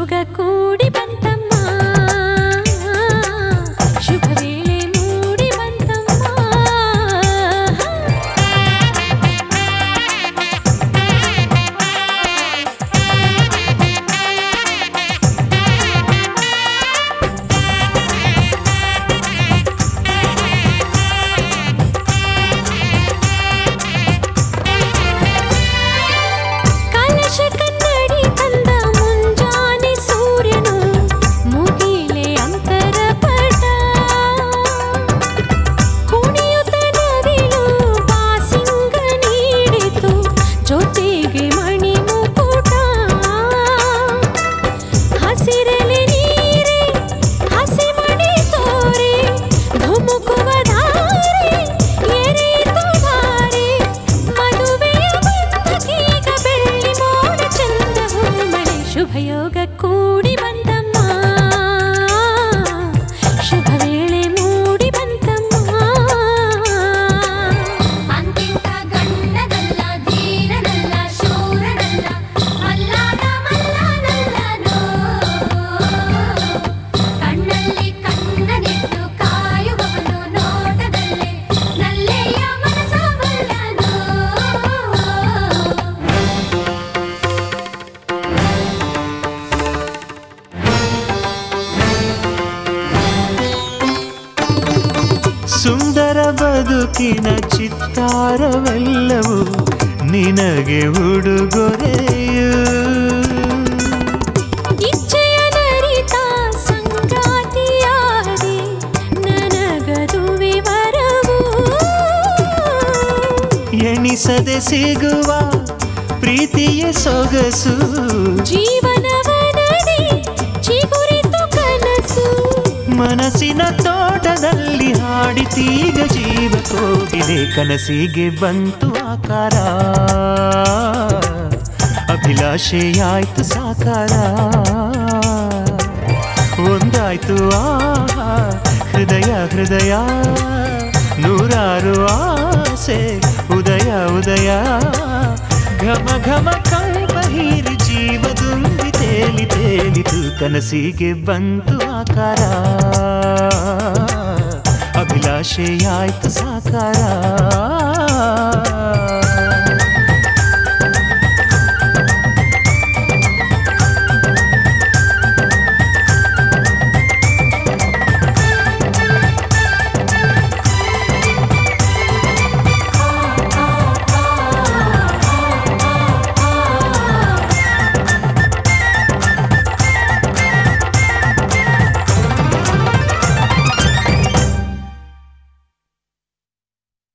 ಶುಭಯೋಗ ಕೂಡಿ ಬಂತಮ್ಮ ಶುಭ ವೇಳೆ ಮೂಡಿ ಬಂತಮ್ಮ ಕಲಶ ಕನ್ನಡಿ ತಂದ ಮುಂಜಾನೆ ಸೂರ್ಯನು ಮುಗಿಲೆ ಅಂತರ ಪಟ ಕುಣಿಯುತ್ತ ನವಿಲು ಬಾಸಿಂಗ ನೀಡಿತು ಜೊತೆಗೆ ಮಣಿ ಮುಕುಟ ಹಸಿರಲೆ ನೀರೆ ಹಸಿ ಮಣಿ ತೋರೆ ಧುಮುಕುವ ಧಾರೆ ಎರೆಯಿತು ಧಾರೆ ಮದುವೆಯ ಬಂಧಕೀಗ ಬೆಳ್ಳಿ ಮೋಡ ಚಂದ ಹೂಮಳೆ ಶುಭಯೋಗ ಕೂಡಿ ಬಂತಮ್ಮ ಶುಭ ವೇಳೆ ಮೂಡಿ ಬಂತಮ್ಮ ಅಂತಿಂತ ಗಂಡನಲ್ಲ ಧೀರನಲ್ಲ ಶೂರನಲ್ಲ ಮಲ್ಲಾದ ಮಲ್ಲನಲ್ಲನೋ ಕಣ್ಣಲ್ಲಿ ಕಣ್ಣನಿಟ್ಟು ಕಾಯುವವನು ನೋಟದಲ್ಲೇ ನಲ್ಲೆಯ ಮನಸ ಬಲ್ಲನೋ ಸುಂದರ ಬದುಕಿನ ಚಿತ್ತಾರವೆಲ್ಲವೂ ನಿನಗೆ ಉಡುಗೊರೆಯು ಇಚ್ಛೆಯ ನರಿತ ಸಂಗಾತಿಯಾದೆ ನನಗದುವೆ ವರವು ಎಣಿಸದೆ ಸಿಗುವ ಪ್ರೀತಿಯ ಸೊಗಸು ಜೀವನವನದಿ ಚಿಗುರಿತು ಕನಸು ಮನಸ್ಸಿನ ತೋಟದಲ್ಲಿ ಹಾಡಿತೀಗ ಜೀವ ಕೋಗಿಲೆ ಕನಸಿಗೆ ಬಂತು ಆಕಾರ ಅಭಿಲಾಷೆಯಾಯ್ತು ಸಾಕಾರ ಒಂದಾಯ್ತು ಆಹಾ ಹೃದಯ ಹೃದಯ ನೂರಾರು ಆಸೆ ಉದಯ ಉದಯ ಘಮ ಘಮ ಕಂಪ ಹೀರಿ ಜೀವದುಂಬಿ ತೇಲಿ ತೇಲಿತು ಕನಸಿಗೆ ಬಂತು ಆಕಾರ ಅಭಿಲಾಷೆಯಾಯ್ತು ಸಾಕಾರ